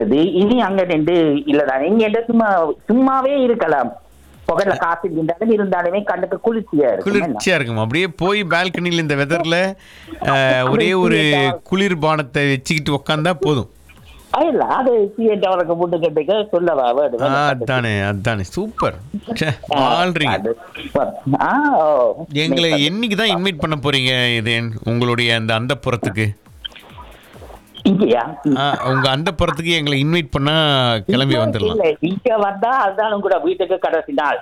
இது இனி அங்க நின்று இல்லதான் இங்க நின்று சும்மா சும்மாவே இருக்கலாம் புகழ்ல காசு இருந்தாலும் இருந்தாலுமே கண்ணுக்கு குளிர்ச்சியா இருக்கும் என்ன? குளிர்ச்சியா இருக்கும் அப்படியே போய் பால்கனியில் இந்த வெதர்ல ஒரே ஒரு குளிர்பானத்தை வச்சுக்கிட்டு உக்காந்தா போதும் அது இல்ல அது சிஎன் அவருக்கு முட்டு கட்டுக்க சொல்லவா ஆ, வேணும் அதானே அதானே சூப்பர் ச்சே, வாழ்றீங்க அது, ஆ, ஓ. எங்களை என்னைக்கு தான் இன்வைட் பண்ண போறீங்க இது உங்களுடைய அந்த அந்த புறத்துக்கு இங்கயா உங்க அந்த புறத்துக்கு எங்களை இன்வைட் பண்ணா கிளம்பி வந்துடலாம் இல்ல இங்க வந்தா அதுதான் கூட வீட்டுக்கு கடைசி நாள்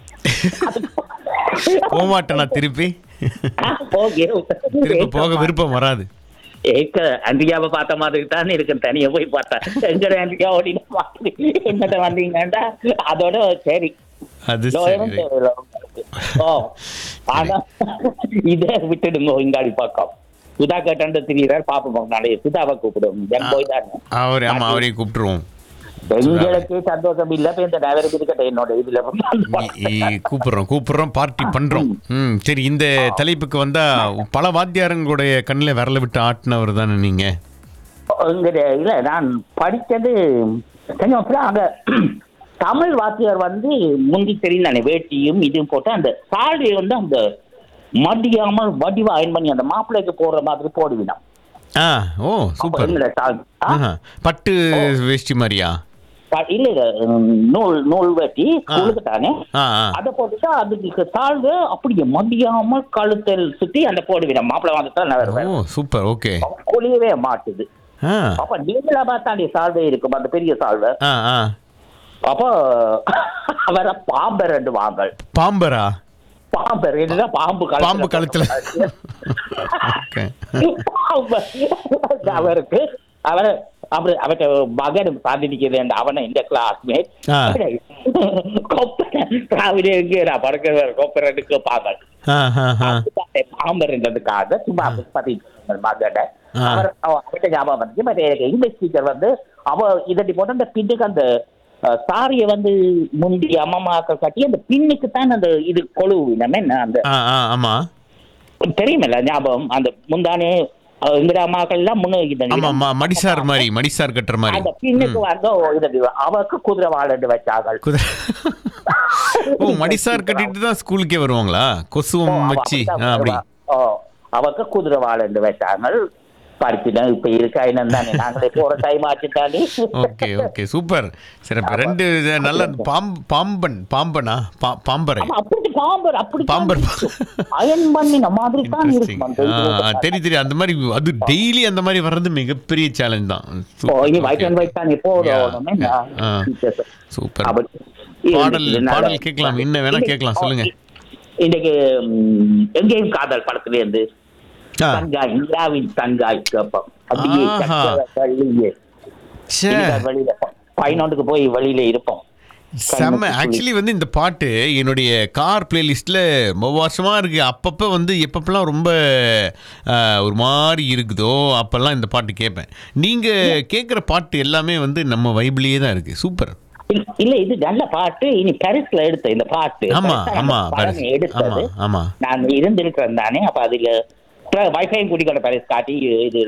போமாட்டேனா திருப்பி போக திருப்பி போக விருப்பம் வராது ஏக்க அந்தியாவை பார்த்த மாதிரி தான் இருக்கு தனியா போய் பார்த்தேன் எங்க அந்தியா ஓடின மாதிரி என்னட்ட வந்தீங்கன்னா அதோட சரி அது லோயரும் சரி தேவையில்ல உங்களுக்கு. ஓ ஆனா இதை விட்டுடுங்க இங்காடி பக்கம் சுதா கேட்டு திரியிறார் பாப்போம் நாளைய சுதாவை கூப்பிடும் என் போய் தானே அவர் ஆமா அவரையும் கூப்பிட்டுருவோம் எங்களுக்கு சந்தோஷம் இல்ல இப்ப இந்த நேரம் இருக்கட்டும் என்னோட இதுல இ- இ- கூப்பிடுறோம் கூப்பிடுறோம் பார்ட்டி பண்றோம் ம் சரி இந்த தலைப்புக்கு வந்தா பல வாத்தியாரங்களுடைய கண்ணில் விரல விட்டு ஆட்டினவர் தானே நீங்க எங்க இல்ல நான் படிச்சது கொஞ்சம் அப்புறம் அங்க தமிழ் வாத்தியார் வந்து முந்தி தெரியும் தானே வேட்டியும் இதுவும் போட்டு அந்த சால்வையை வந்து அந்த மடியாமல் வடிவா அயன் பண்ணி அந்த மாப்பிள்ளைக்கு போடுற மாதிரி போடுவினான் ஆ ஓ சூப்பர் எங்களை சால்- ஆ? ஆஹா. பட்டு வேஷ்டி மாதிரியா ப- இல்ல இல்ல ம், நூல் நூல் வெட்டி ஸ்கூலுக்கு தானே ஆ ஆ அதை போட்டுட்டா அதுக்கு தாழ்வு அப்படியே மடியாமல் கழுத்தில் சுத்தி அந்த போடுவினா மாப்பிள்ளை வந்துட்டா நான் ஓ வருவேன் சூப்பர் ஓகே குளியவே மாட்டுது ஆ அப்ப நீங்களா பார்த்தாண்டி சால்வை இருக்கும் அந்த பெரிய சால்வை ஆ ஆ அப்போ அவரை பாம்பர் ரெண்டு வாங்கல் பாம்பரா பாம்பர் என்னன்னா பாம்பு கழுத்துல பாம்பு கழுத்துல ஓகே பாம்பு. அவருக்கு அவரை அவரு அவர்கிட்ட மகன் சாதிக்கிறது அவனை இந்த கிளாஸ்மேட் ஆ. கொப்பரை ராவிலே எங்கே நான் பறக்க கொப்பரை எடுக்க பாம்பல் ஆ ஆ ஆ பாம்பர் என்றதுக்காக சும்மா பத்தி மகனை ஆ. அவர் அவ- அவர்கிட்ட ஞாபகம் வந்து பட் எனக்கு இங்கிலீஷ் டீச்சர் வந்து அவ இதட்டி போட்டு அந்த பின்னுக்கு அந்த சாரியை வந்து முந்தி அம்மாமாக்கள் கட்டி அந்த பின்னுக்கு தான் அந்த இது கொழுவு நம்ம என்ன அந்த ஆ ஆ ஆமா தெரியுமில்ல ஞாபகம் அந்த முந்தானே அஹ், இந்திரா அம்மாக்கள் எல்லாம் முன்னு இது ஆமா ஆமா மடிசார் மாதிரி மடிசார் கட்டுற மாதிரி அந்த பின்னுக்கு வந்து இது அவருக்கு குதிரை வாழண்டு வச்சார்கள் குதிரை ஓ மடிசார் கட்டிட்டு தான் ஸ்கூலுக்கே வருவாங்களா கொசுவம் ஓ, அவ வச்சு அப்படித்தான் ஆ, அப்படி வருவா. ஓ அவருக்கு குதிரை வாழண்டு வச்சாங்க படிச்சுனா இப்ப இருக்கா என்னன்னு தானே நாங்களே போற டைம் ஆச்சு தானே ஓகே ஓகே சூப்பர் சிறப்பு ரெண்டு இது நல்ல பாம் பாம்பன் பாம்பனா பா- பாம்பரை ஆமா, அப்படி பாம்பர் அப்படி பாம்பர் அயன் பண்ணின மாதிரி தான் இன்ட்ரெஸ்டிங் இருக்கும் அந்த இது. தெரியும் தெரியும் அந்த மாதிரி அது டெய்லி அந்த மாதிரி வர்றது மிகப்பெரிய சேலஞ்ச் தான் ஓ, இனி white and white தான் இப்போ Yeah, ஒண்ணுமே yeah. நான் ஆ. teachers. சூப்பர் அப்படி பாடல் இருந்துச்சு. பாடல் கேட்கலாம் என்ன வேணா கேட்கலாம் சொல்லுங்க இன்னைக்கு ம், எங்கேயும் காதல் படத்துல இருந்து ஆ. தங்காய் இந்திராவின் தங்காய் கேப்பம் அப்படியே ஆஹா. சக்கர வழியிலே ச்சே. இனிதான் வெளியில பதினொன்றுக்கு போய் வெளியில இருப்போம் செம்ம ஆக்சுவலி வந்து இந்த பாட்டு என்னுடைய கார் பிளேலிஸ்ட்டில் ரொம்ப வருஷமாக இருக்குது அப்பப்போ வந்து எப்பப்பெல்லாம் ரொம்ப ஆஹ், ஒரு மாதிரி இருக்குதோ அப்போல்லாம் இந்த பாட்டு கேட்பேன் நீங்கள் கேட்குற பாட்டு எல்லாமே வந்து நம்ம வைப்லேயே தான் இருக்குது சூப்பர் இல்ல- இல்ல இது நல்ல பாட்டு இனி பாரிஸ்ல எடுத்த இந்த பாட்டு ஆமா பாரிஸ்ல ஆமா அந்த பாரிஸ். படம் எடுத்தது ஆமா ஆமா நான் இருந்திருக்கிறேன் தானே அப்ப அதுல வைஃபையும் கூட்டிக்கொண்ட பாரிஸ் காட்டி இது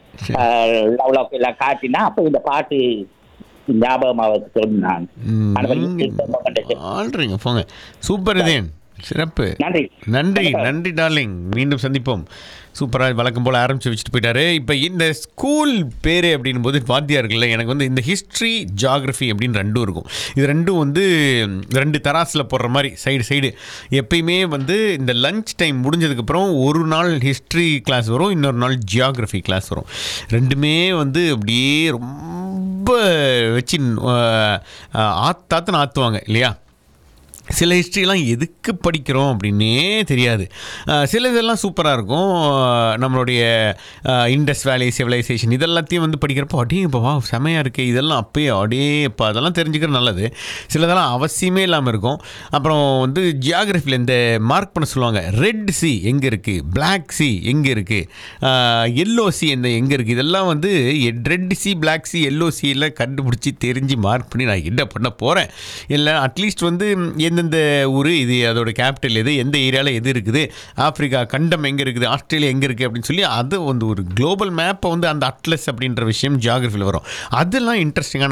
லவ் லவ் எல்லாம் காட்டினா அப்ப இந்த பாட்டு ஞாபகம் அவருக்கு சொன்னான் ம், அனுபவி நீங்க திருத்தம் கண்டுச்சு. ஆள்றீங்க போங்க சூப்பர் இதேன் சிறப்பு நன்றி நன்றி நன்றி டார்லிங் மீண்டும் சந்திப்போம் சூப்பராக வழக்கம் போல் ஆரம்பித்து வச்சுட்டு போயிட்டாரு இப்போ இந்த ஸ்கூல் பேர் அப்படின்னும் போது வாத்தியார்கள்ல எனக்கு வந்து இந்த ஹிஸ்ட்ரி ஜாகிரஃபி அப்படின்னு ரெண்டும் இருக்கும் இது ரெண்டும் வந்து ரெண்டு தராசில் போடுற மாதிரி சைடு சைடு எப்பயுமே வந்து இந்த லஞ்ச் டைம் முடிஞ்சதுக்கப்புறம் ஒரு நாள் ஹிஸ்ட்ரி கிளாஸ் வரும் இன்னொரு நாள் ஜியாகிரஃபி கிளாஸ் வரும் ரெண்டுமே வந்து அப்படியே ரொம்ப வச்சு ஆஹ், ஆத்தாத்துன்னு ஆற்றுவாங்க இல்லையா சில ஹிஸ்ட்ரிலாம் எதுக்கு படிக்கிறோம் அப்படின்னே தெரியாது அஹ் சில இதெல்லாம் சூப்பராக இருக்கும் அஹ் நம்மளுடைய இண்டஸ் வேலி சிவிலைசேஷன் இதெல்லாத்தையும் வந்து படிக்கிறப்போ அடியே இப்போ வா செமையாக இருக்கே இதெல்லாம் அப்பயே அடியே இப்போ அதெல்லாம் தெரிஞ்சுக்கிறது நல்லது சிலதெல்லாம் அவசியமே இல்லாமல் இருக்கும் அப்புறம் வந்து ஜியாகிரஃபியில் இந்த மார்க் பண்ண சொல்லுவாங்க ரெட் சி எங்கே இருக்குது பிளாக் சி எங்கே இருக்குது எல்லோ சி இந்த எங்கே இருக்குது இதெல்லாம் வந்து red C black C yellow சியில் கண்டுபிடிச்சி தெரிஞ்சு மார்க் பண்ணி நான் என்ன பண்ண போகிறேன் இல்லை அட்லீஸ்ட் வந்து ம், எந்த எந்தெந்த ஊர் இது அதோட கேபிட்டல் எது எந்த ஏரியாவில் எது இருக்குது ஆப்பிரிக்கா கண்டம் எங்கே இருக்குது ஆஸ்திரேலியா எங்கே இருக்குது அப்படின்னு சொல்லி அது வந்து ஒரு குளோபல் மேப்பை வந்து அந்த அட்லஸ் அப்படின்ற விஷயம் ஜியாகிரஃபியில் வரும் அதெல்லாம் இன்ட்ரெஸ்டிங்கான